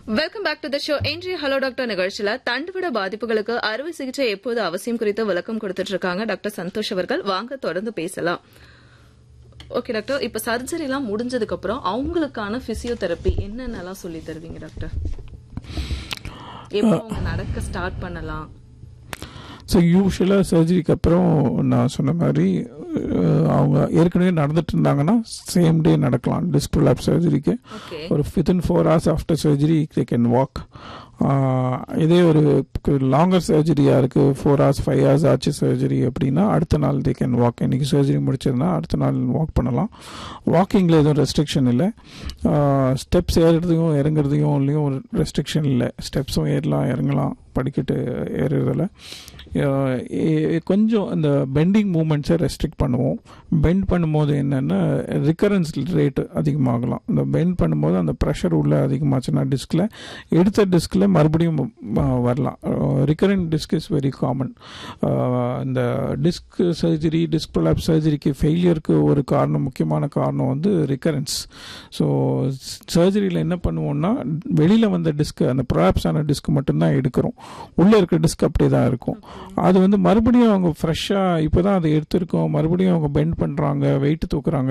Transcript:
welcome back to the show இன்றைய hello doctor நிகழ்ச்சியில தண்டுவிட பாதிப்புகளுக்கு அறுவை சிகிச்சை எப்போது அவசியம் குறித்து விளக்கம் கொடுத்துட்டு இருக்காங்க டாக்டர் சந்தோஷ் அவர்கள் வாங்க தொடர்ந்து பேசலாம் ஓகே டாக்டர் இப்ப சர்ஜரி எல்லாம் முடிஞ்சதுக்கு அப்புறம் அவங்களுக்கான பிசியோதெரப்பி என்னென்னலாம் சொல்லி தருவீங்க டாக்டர் எப்போ அவங்க நடக்க ஸ்டார்ட் பண்ணலாம் ஸோ யூஸ்வலாக சர்ஜரிக்கு அப்புறம் நான் சொன்ன மாதிரி அஹ், அவங்க ஏற்கனவே நடந்துட்டு இருந்தாங்கன்னா சேம் டே நடக்கலாம் டிஸ்க் ப்ரொலாப் சர்ஜரிக்கு ஓகே ஒரு within four hours after surgery they can walk இதே ஒரு லாங்கர் சர்ஜரியாக இருக்குது ஃபோர் ஹவர்ஸ் ஃபைவ் ஹவர்ஸ் ஆச்சு சர்ஜரி அப்படின்னா அடுத்த நாள் தே கேன் வாக் இன்றைக்கி சர்ஜரி முடிச்சதுன்னா அடுத்த நாள் வாக் பண்ணலாம் வாக்கிங்கில் எதுவும் ரெஸ்ட்ரிக்ஷன் இல்லை ஸ்டெப்ஸ் ஏறுறதுக்கும் இறங்குறதுக்கும் ஒரு ரெஸ்ட்ரிக்ஷன் இல்லை ஸ்டெப்ஸும் ஏறலாம் இறங்கலாம் படிக்கட்டு ஏறுறதில் அஹ் ஏ- கொஞ்சம் அந்த பெண்டிங் மூமெண்ட்ஸை ரெஸ்ட்ரிக்ட் பண்ணுவோம் பெண்ட் பண்ணும்போது என்னென்னா ரிக்கரன்ஸ் ரேட் அதிகமாகலாம் இந்த பெண்ட் பண்ணும்போது அந்த ப்ரெஷர் உள்ள அதிகமாச்சுன்னா டிஸ்கில் எடுத்த டிஸ்கில் மறுபடியும் அஹ், வரலாம் recurrent disc is very common இந்த டிஸ்க் சர்ஜரி டிஸ்க் ப்ரொலாப் சர்ஜரிக்கு ஃபெயிலியருக்கு ஒரு காரணம் முக்கியமான காரணம் வந்து ரிக்கரன்ஸ் ஸோ சர்ஜரியில் என்ன பண்ணுவோம்னா வெளியில் வந்த டிஸ்க் அந்த ப்ரொலாப்ஸ் ஆன டிஸ்க் மட்டும்தான் எடுக்கிறோம் உள்ளே இருக்க டிஸ்க் அப்படியே தான் இருக்கும் அது வந்து மறுபடியும் அவங்க ஃப்ரெஷ்ஷாக இப்போ தான் அதை எடுத்திருக்கோம் மறுபடியும் அவங்க பெண்ட் பண்ணுறாங்க வெயிட் தூக்குறாங்க